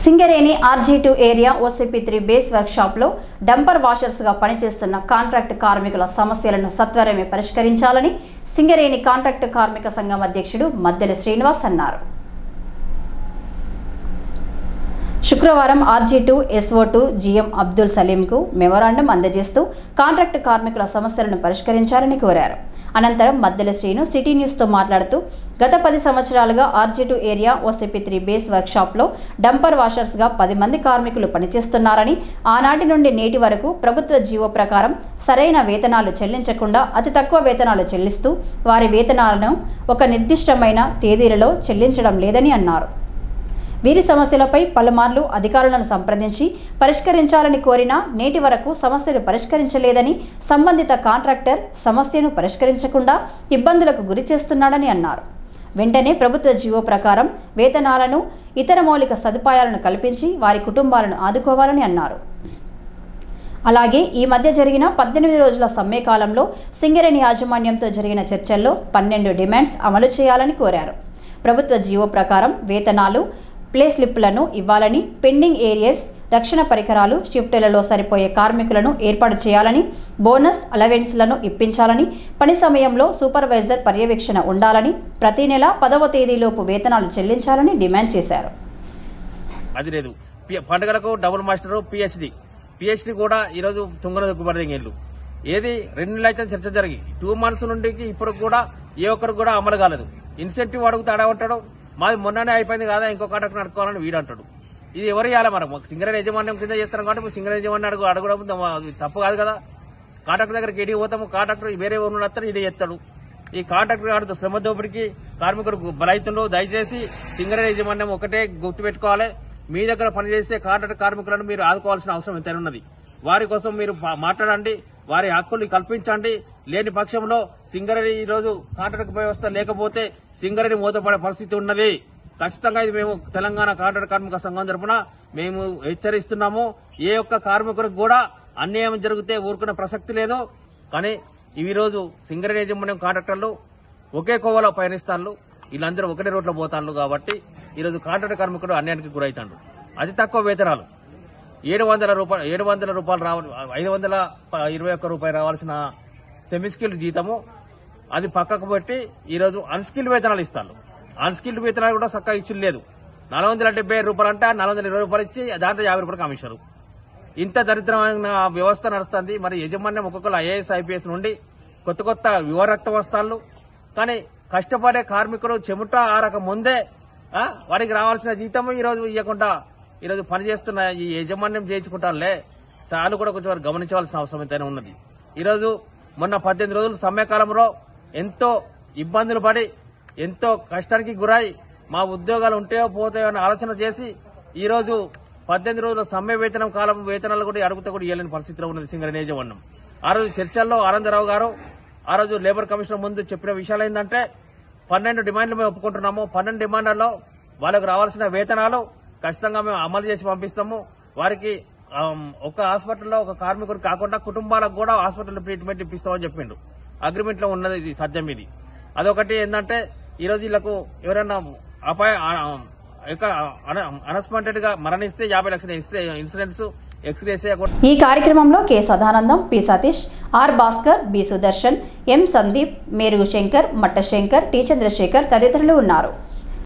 Singareni RG two area OCP three base వర్క్షాప్లో dumper వాషర్స్గా పనిచేస్తున్న కాంట్రాక్ట్ కార్మికుల సమస్యలను సత్వరమే పరిష్కరించాలని సింగరేణి కాంట్రాక్ట్ కార్మిక సంఘం అధ్యక్షుడు మద్దెల శ్రీనివాస్ అన్నారు శుక్రవారం RG two SO two GM Abdul సలీంకు మెమోరాండం అందజేస్తూ కాంట్రాక్ట్ కార్మికుల సమస్యలను పరిష్కరించాలని కోరారు అనంతరం మద్దెల శ్రీను సిటీ న్యూస్తో మాట్లాడుతూ గత పది సంవత్సరాలుగా RG two area OCP three base వర్క్షాప్లో డంపర్ వాషర్స్గా పది మంది కార్మికులు పనిచేస్తున్నారని ఆనాటి నుండి నేటి వరకు ప్రభుత్వ జీవో ప్రకారం సరైన వేతనాలు చెల్లించకుండా అతి తక్కువ వేతనాలు చెల్లిస్తూ వారి వేతనాలను ఒక నిర్దిష్టమైన తేదీలలో చెల్లించడం లేదని అన్నారు వీరి సమస్యలపై పలుమార్లు అధికారులను సంప్రదించి పరిష్కరించాలని కోరినా నేటి వరకు సమస్యలు పరిష్కరించలేదని సంబంధిత కాంట్రాక్టర్ సమస్యను పరిష్కరించకుండా ఇబ్బందులకు గురి చేస్తున్నాడని అన్నారు వెంటనే ప్రభుత్వ జీవో ప్రకారం వేతనాలను ఇతర మౌలిక సదుపాయాలను కల్పించి వారి కుటుంబాలను ఆదుకోవాలని అన్నారు అలాగే ఈ మధ్య జరిగిన పద్దెనిమిది రోజుల సమ్మె కాలంలో సింగరేణి యాజమాన్యంతో జరిగిన చర్చల్లో పన్నెండు డిమాండ్స్ అమలు చేయాలని కోరారు ప్రభుత్వ జీవో ప్రకారం వేతనాలు ప్లే స్లిప్లను ఇవ్వాలని పెండింగ్ ఏరియర్స్ రక్షణ పరికరాలు షిఫ్టులలో సరిపోయే కార్మికులను ఏర్పాటు చేయాలని బోనస్ అలవెన్స్లను ఇప్పించాలని పని సమయంలో సూపర్వైజర్ పర్యవేక్షణ ఉండాలని ప్రతి నెల పదవ తేదీలోపు వేతనాలు చెల్లించాలని డిమాండ్ చేశారు అది లేదు పి- పండుగలకు డబుల్ మాస్టర్ పిహెచ్డి పిహెచ్డి కూడా ఈరోజు తుంగన దొక్కుబడి ఏళ్ళు ఏది రెండు నెలలు అయితే చర్చ జరిగి టూ మంత్స్ నుండి ఇప్పుడు కూడా ఏ ఒక్కరికి కూడా అమలు కాలేదు ఇన్సెంటివ్ అడుగుతా ఉంటాడు మాది మొన్ననే అయిపోయింది కదా ఇంకో కాంట్రాక్ట్ నడుకోవాలని వీడు అంటాడు ఇది ఎవరు ఇవ్వాలి మరి మాకు సింగరేణి యజమాన్యం కింద చేస్తాం కాబట్టి సింగరేణి యజమాని అడుగు అడగడం అది తప్పు కాదు కదా కాంట్రాక్టర్ దగ్గరికి ఎడిగి పోతాము కాంట్రాక్టర్ వేరే ఊరు వస్తారు ఇడి చేస్తాడు ఈ కాంట్రాక్టర్ గారితో శ్రమ దోపిడికి కార్మికుడు బలైతుండు దయచేసి సింగరేణి యజమాన్యం ఒకటే గుర్తుపెట్టుకోవాలి మీ దగ్గర పనిచేసే కాంట్రాక్ట్ కార్మికులను మీరు ఆదుకోవాల్సిన అవసరం ఎంతైనా ఉన్నది వారి కోసం మీరు పా- మాట్లాడండి వారి హక్కుల్ని కల్పించండి లేని పక్షంలో సింగరేణి ఈ రోజు కాంట్రాక్ట్ వ్యవస్థ లేకపోతే సింగరేణి మూతపడే పరిస్థితి ఉన్నది ఖచ్చితంగా ఇది మేము తెలంగాణ కాంట్రాక్ట్ కార్మిక సంఘం తరపున మేము హెచ్చరిస్తున్నాము ఏ ఒక్క కార్మికుడికి కూడా అన్యాయం జరిగితే ఊరుకునే ప్రసక్తి లేదు కానీ ఈ రోజు సింగరేణి యజమాన్యం కాంట్రాక్టర్లు ఒకే కోవలో పయనిస్తాను వీళ్ళందరూ ఒకటే రోడ్లో పోతాను కాబట్టి ఈరోజు కాంట్రాక్ట్ కార్మికుడు అన్యాయానికి గురవుతాడు అతి తక్కువ వేతనాలు ఏడు వందల రూపాయలు ఏడు వందల రూపాయలు రావాలి ఐదు వందల ప- ఇరవై ఒక్క రూపాయలు రావాల్సిన సెమీ స్కిల్ జీతము అది పక్కకు పెట్టి ఈరోజు అన్స్కిల్ వేతనాలు ఇస్తారు అన్స్కిల్డ్ వేతనాలు కూడా చక్కగా ఇచ్చి లేదు నాలుగు వందల డెబ్బై ఐదు రూపాయలు అంటే నాలుగు వందల ఇరవై రూపాయలు ఇచ్చి దాంట్లో యాభై రూపాయలు కమిషనరు ఇంత దరిద్రమైన వ్యవస్థ నడుస్తుంది మరి యజమాన్యం ఒక్కొక్కరు ఐఏఎస్ ఐపీఎస్ నుండి కొత్త కొత్త యువరక్త వస్తాలు కానీ కష్టపడే కార్మికుడు చెమట ఆరక ముందే ఆ, వారికి రావాల్సిన జీతం ఈ రోజు ఇవ్వకుండా ఈరోజు పనిచేస్తున్న ఈ యజమాన్యం చేయించుకుంటారులే సార్లు కూడా కొంచెం వారు గమనించవలసిన అవసరం ఎంతైనా ఉన్నది ఈరోజు మొన్న పద్దెనిమిది రోజులు సమ్మెకాలంలో ఎంతో ఇబ్బందులు పడి ఎంతో కష్టానికి గురై మా ఉద్యోగాలు ఉంటేయో పోతాయో అని ఆలోచన చేసి ఈ రోజు పద్దెనిమిది రోజుల సమ్మె వేతనం కాలం వేతనాలు కూడా అడుగుతూ కూడా ఇవ్వలేని పరిస్థితిలో ఉన్నది సింగరేణి యజమాన్యం ఆ రోజు చర్చల్లో ఆనందరావు గారు ఆ రోజు లేబర్ కమిషనర్ ముందు చెప్పిన విషయాలు ఏంటంటే పన్నెండు డిమాండ్లు మేము ఒప్పుకుంటున్నాము పన్నెండు డిమాండ్లలో వాళ్ళకు రావాల్సిన వేతనాలు ఖచ్చితంగా మేము అమలు చేసి పంపిస్తాము వారికి ఆమ్, ఒక హాస్పిటల్లో ఒక కార్మికుడు కాకుండా కుటుంబాలకు కూడా హాస్పిటల్ ట్రీట్మెంట్ ఇప్పిస్తామని చెప్పిండు అగ్రిమెంట్ లో ఉన్నది ఇది సత్యం ఇది అదొకటి ఏంటంటే ఈ రోజు వీళ్ళకు ఎవరైనా అపాయ అనస్పాంటెడ్ గా మరణిస్తే యాభై లక్షల ఎక్స్రే- ఇన్సూరెన్స్ ఎక్స్రేస్ చేయకుండా ఈ కార్యక్రమంలో K Sadanandam P Satish R Bhaskar B Sudarshan M Sandeep Merugu Shankar Matta Shankar T Chandrasekhar తదితరులు ఉన్నారు